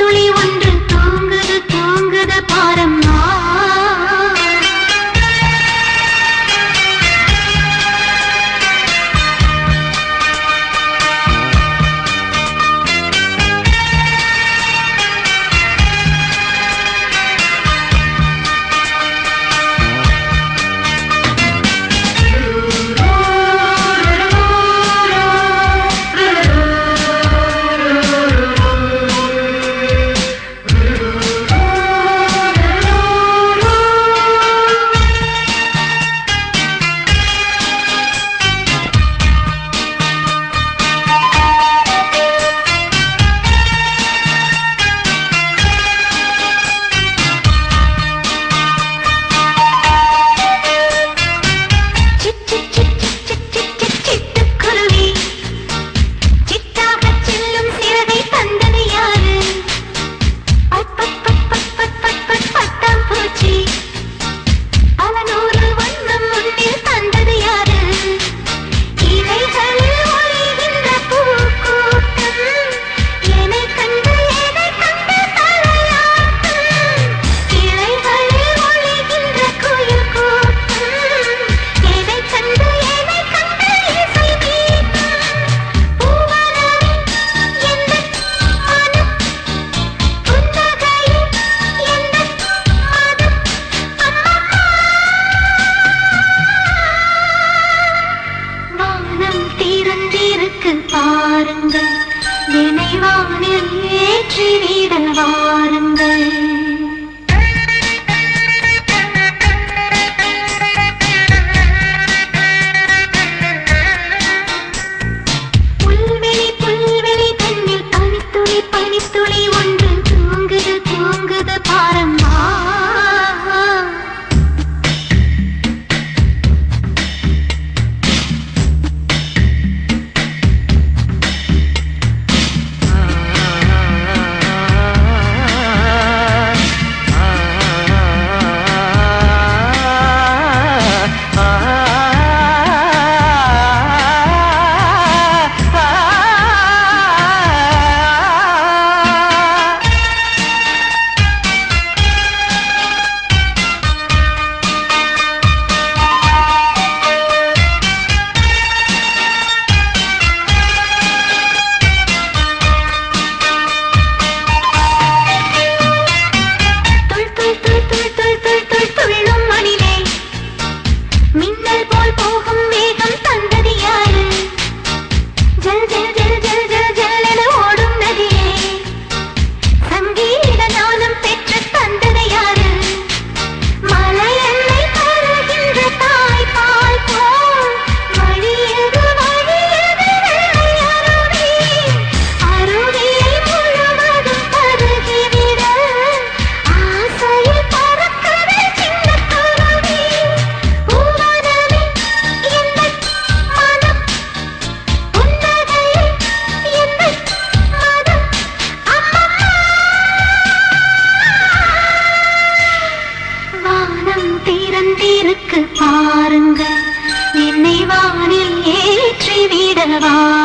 பனித்துளி ஒன்று தூங்குது தூங்குது பாரம்மா சிட் சிட் சிட் சிட் சிட் சிட் சிட் சிட்டுக்குருவி சிட்டாகச் செல்லும் சிறகை தந்தது யாரு பட் பட் பட் பட் பட் பட் பட் பட்டாம்பூச்சி பல நூறு வண்ணம் முன்னில் தந்தது யாரு இலைகளில் ஒளிகின்ற பூக்கூட்டம் என்னைக் கண்டு எதைக் கண்டு தலையாட்டும் இலைகளில் ஒளிகின்ற குயில் கூட்டம் எதைக் கண்டு எதைக் கண்டு இசை மீட்டும் பூவனமே எந்தன் மனம் புன்னகையில் எந்தன் மதம் வானம் திறந்திருக்கு பாருங்கள் நினைவானில் ஏற்றி விட வாருங்கள் புல்வெளி புல்வெளி தன்னில் பனித்துளி பனித்துளி ஒன்று தூங்குது தூங்குது பாரம்மா துள் துள் துள் துள் துள் துள் துள் துள்ளும் மணிலே மின்னல் போல் போகும் வேகம் தந்தது யாரு ஜல் ஜல் ஜல் ஜல் ஜல் ஜல் என ஓடும் நதியே சங்கீத ஞானம் பெற்று தந்தது யாரு மலையன்னை தருகின்ற தாய்ப்பால் போல் வழியது வழியது வெள்ளை அருவி அருவியை முழுவதும் பருகிவிட ஆசையில் பறக்குது சின்னக் குருவி பூவனமே எந்தன் மனம் புன்னகையில் எந்தன் மதம் வானம் திறந்திருக்கு பாருங்கள் என்னை வானில் ஏற்றி விட வாருங்கள்